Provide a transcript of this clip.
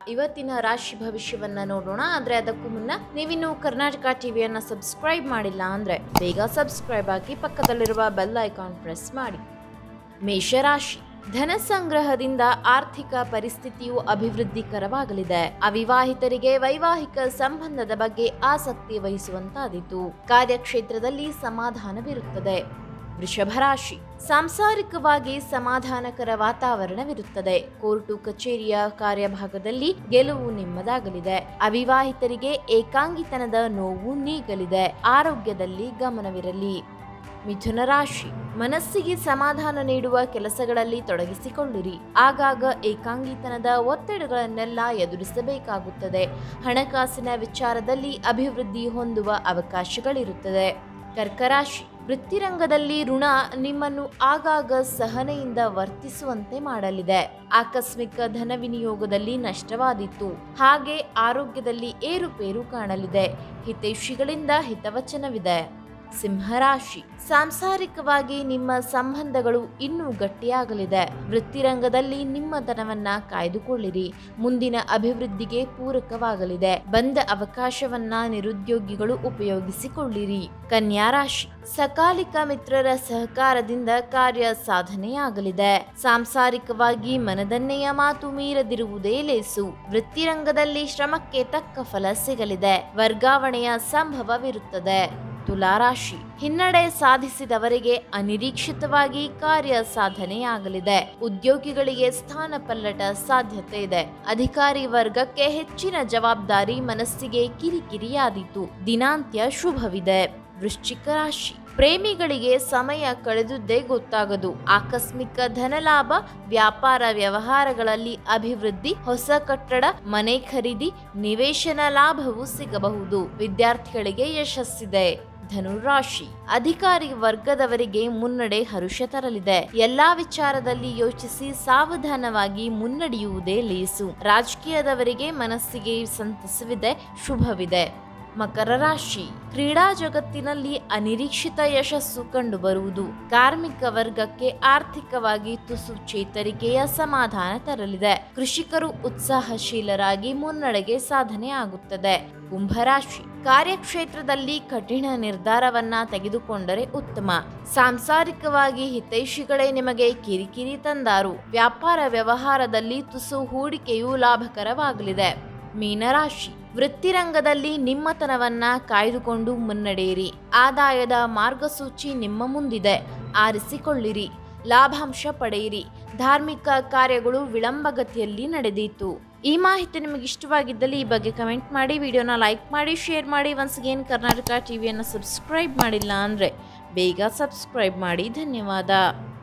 ಇವತ್ತಿನ ರಾಶಿ ಭವಿಷ್ಯವನ್ನ ನೋಡೋಣ ಆದ್ರೆ ಅದಕ್ಕೂ ಮುನ್ನ ನೀವಿನ್ನು ಕರ್ನಾಟಕ ಟಿವಿಯನ್ನ ಸಬ್ಸ್ಕ್ರೈಬ್ ಮಾಡಿಲ್ಲ ಅಂದ್ರೆ ಬೇಗ ಸಬ್ಸ್ಕ್ರೈಬ್ ಆಗಿ ಪಕ್ಕದಲ್ಲಿರುವ ಬೆಲ್ ಐಕಾನ್ ಪ್ರೆಸ್ ಮಾಡಿ ಮೇಷರಾಶಿ ಧನ ಸಂಗ್ರಹದಿಂದ ಆರ್ಥಿಕ ಪರಿಸ್ಥಿತಿಯು ಅಭಿವೃದ್ಧಿಕರವಾಗಲಿದೆ ಅವಿವಾಹಿತರಿಗೆ ವೈವಾಹಿಕ ಸಂಬಂಧದ ಬಗ್ಗೆ ಆಸಕ್ತಿ ವಹಿಸುವಂತಾದೀತು ಕಾರ್ಯಕ್ಷೇತ್ರದಲ್ಲಿ ಸಮಾಧಾನವಿರುತ್ತದೆ ವೃಷಭ ರಾಶಿ ಸಾಂಸಾರಿಕವಾಗಿ ಸಮಾಧಾನಕರ ವಾತಾವರಣವಿರುತ್ತದೆ ಕೋರ್ಟು ಕಚೇರಿಯ ಕಾರ್ಯಭಾಗದಲ್ಲಿ ಗೆಲುವು ನಿಮ್ಮದಾಗಲಿದೆ ಅವಿವಾಹಿತರಿಗೆ ಏಕಾಂಗಿತನದ ನೋವು ನೀಗಲಿದೆ ಆರೋಗ್ಯದಲ್ಲಿ ಗಮನವಿರಲಿ ಮಿಥುನ ರಾಶಿ ಮನಸ್ಸಿಗೆ ಸಮಾಧಾನ ನೀಡುವ ಕೆಲಸಗಳಲ್ಲಿ ತೊಡಗಿಸಿಕೊಳ್ಳಿರಿ ಆಗಾಗ ಏಕಾಂಗಿತನದ ಒತ್ತಡಗಳನ್ನೆಲ್ಲ ಎದುರಿಸಬೇಕಾಗುತ್ತದೆ ಹಣಕಾಸಿನ ವಿಚಾರದಲ್ಲಿ ಅಭಿವೃದ್ಧಿ ಹೊಂದುವ ಅವಕಾಶಗಳಿರುತ್ತದೆ ಕರ್ಕರಾಶಿ ವೃತ್ತಿರಂಗದಲ್ಲಿ ಋಣ ನಿಮ್ಮನ್ನು ಆಗಾಗ ಸಹನೆಯಿಂದ ವರ್ತಿಸುವಂತೆ ಮಾಡಲಿದೆ ಆಕಸ್ಮಿಕ ಧನ ವಿನಿಯೋಗದಲ್ಲಿ ನಷ್ಟವಾದಿತ್ತು ಹಾಗೆ ಆರೋಗ್ಯದಲ್ಲಿ ಏರುಪೇರು ಕಾಣಲಿದೆ ಹಿತೈಷಿಗಳಿಂದ ಹಿತವಚನವಿದೆ ಸಿಂಹರಾಶಿ ಸಾಂಸಾರಿಕವಾಗಿ ನಿಮ್ಮ ಸಂಬಂಧಗಳು ಇನ್ನೂ ಗಟ್ಟಿಯಾಗಲಿದೆ ವೃತ್ತಿರಂಗದಲ್ಲಿ ನಿಮ್ಮತನವನ್ನ ಕಾಯ್ದುಕೊಳ್ಳಿರಿ ಮುಂದಿನ ಅಭಿವೃದ್ಧಿಗೆ ಪೂರಕವಾಗಲಿದೆ ಬಂದ ಅವಕಾಶವನ್ನ ನಿರುದ್ಯೋಗಿಗಳು ಉಪಯೋಗಿಸಿಕೊಳ್ಳಿರಿ ಕನ್ಯಾ ರಾಶಿ ಸಕಾಲಿಕ ಮಿತ್ರರ ಸಹಕಾರದಿಂದ ಕಾರ್ಯ ಸಾಧನೆಯಾಗಲಿದೆ ಸಾಂಸಾರಿಕವಾಗಿ ಮನದನ್ನೆಯ ಮಾತು ಮೀರದಿರುವುದೇ ಲೇಸು ವೃತ್ತಿರಂಗದಲ್ಲಿ ಶ್ರಮಕ್ಕೆ ತಕ್ಕ ಫಲ ಸಿಗಲಿದೆ ವರ್ಗಾವಣೆಯ ಸಂಭವವಿರುತ್ತದೆ ತುಲಾರಾಶಿ ಹಿನ್ನಡೆ ಸಾಧಿಸಿದವರಿಗೆ ಅನಿರೀಕ್ಷಿತವಾಗಿ ಕಾರ್ಯ ಸಾಧನೆಯಾಗಲಿದೆ ಉದ್ಯೋಗಿಗಳಿಗೆ ಸ್ಥಾನ ಪಲ್ಲಟ ಸಾಧ್ಯತೆ ಇದೆ ಅಧಿಕಾರಿ ವರ್ಗಕ್ಕೆ ಹೆಚ್ಚಿನ ಜವಾಬ್ದಾರಿ ಮನಸ್ಸಿಗೆ ಕಿರಿಕಿರಿಯಾದೀತು ದಿನಾಂತ್ಯ ಶುಭವಿದೆ ವೃಶ್ಚಿಕ ರಾಶಿ ಪ್ರೇಮಿಗಳಿಗೆ ಸಮಯ ಕಳೆದುದೇ ಗೊತ್ತಾಗದು ಆಕಸ್ಮಿಕ ಧನಲಾಭ ವ್ಯಾಪಾರ ವ್ಯವಹಾರಗಳಲ್ಲಿ ಅಭಿವೃದ್ಧಿ ಹೊಸ ಕಟ್ಟಡ ಮನೆ ಖರೀದಿ ನಿವೇಶನ ಲಾಭವು ಸಿಗಬಹುದು ವಿದ್ಯಾರ್ಥಿಗಳಿಗೆ ಯಶಸ್ಸಿದೆ ಧನುರಾಶಿ ಅಧಿಕಾರಿ ವರ್ಗದವರಿಗೆ ಮುನ್ನಡೆ ಹರುಷ ತರಲಿದೆ ಎಲ್ಲಾ ವಿಚಾರದಲ್ಲಿ ಯೋಚಿಸಿ ಸಾವಧಾನವಾಗಿ ಮುನ್ನಡೆಯುವುದೇ ಲೇಸು ರಾಜಕೀಯದವರಿಗೆ ಮನಸ್ಸಿಗೆ ಸಂತಸವಿದೆ ಶುಭವಿದೆ ಮಕರ ರಾಶಿ ಕ್ರೀಡಾ ಜಗತ್ತಿನಲ್ಲಿ ಅನಿರೀಕ್ಷಿತ ಯಶಸ್ಸು ಕಂಡುಬರುವುದು ಕಾರ್ಮಿಕ ವರ್ಗಕ್ಕೆ ಆರ್ಥಿಕವಾಗಿ ತುಸು ಚೇತರಿಕೆಯ ಸಮಾಧಾನ ತರಲಿದೆ ಕೃಷಿಕರು ಉತ್ಸಾಹಶೀಲರಾಗಿ ಮುನ್ನಡೆಗೆ ಸಾಧನೆ ಆಗುತ್ತದೆ ಕುಂಭರಾಶಿ ಕಾರ್ಯಕ್ಷೇತ್ರದಲ್ಲಿ ಕಠಿಣ ನಿರ್ಧಾರವನ್ನ ತೆಗೆದುಕೊಂಡರೆ ಉತ್ತಮ ಸಾಂಸಾರಿಕವಾಗಿ ಹಿತೈಷಿಗಳೇ ನಿಮಗೆ ಕಿರಿಕಿರಿ ತಂದಾರು ವ್ಯಾಪಾರ ವ್ಯವಹಾರದಲ್ಲಿ ತುಸು ಹೂಡಿಕೆಯು ಲಾಭಕರವಾಗಲಿದೆ ಮೀನರಾಶಿ ವೃತ್ತಿರಂಗದಲ್ಲಿ ನಿಮ್ಮತನವನ್ನ ಕಾಯ್ದುಕೊಂಡು ಮುನ್ನಡೆಯಿರಿ ಆದಾಯದ ಮಾರ್ಗಸೂಚಿ ನಿಮ್ಮ ಮುಂದಿದೆ ಆರಿಸಿಕೊಳ್ಳಿರಿ ಲಾಭಾಂಶ ಪಡೆಯಿರಿ ಧಾರ್ಮಿಕ ಕಾರ್ಯಗಳು ವಿಳಂಬಗತಿಯಲ್ಲಿ ನಡೆದೀತು ಈ ಮಾಹಿತಿ ನಿಮಗೆ ಇಷ್ಟವಾಗಿದ್ದಲ್ಲಿ ಈ ಬಗ್ಗೆ ಕಮೆಂಟ್ ಮಾಡಿ ವಿಡಿಯೋನ ಲೈಕ್ ಮಾಡಿ ಶೇರ್ ಮಾಡಿ ಒನ್ಸ್ ಅಗೇನ್ ಕರ್ನಾಟಕ ಟಿವಿಯನ್ನು ಸಬ್ಸ್ಕ್ರೈಬ್ ಮಾಡಿಲ್ಲ ಅಂದರೆ ಬೇಗ ಸಬ್ಸ್ಕ್ರೈಬ್ ಮಾಡಿ ಧನ್ಯವಾದ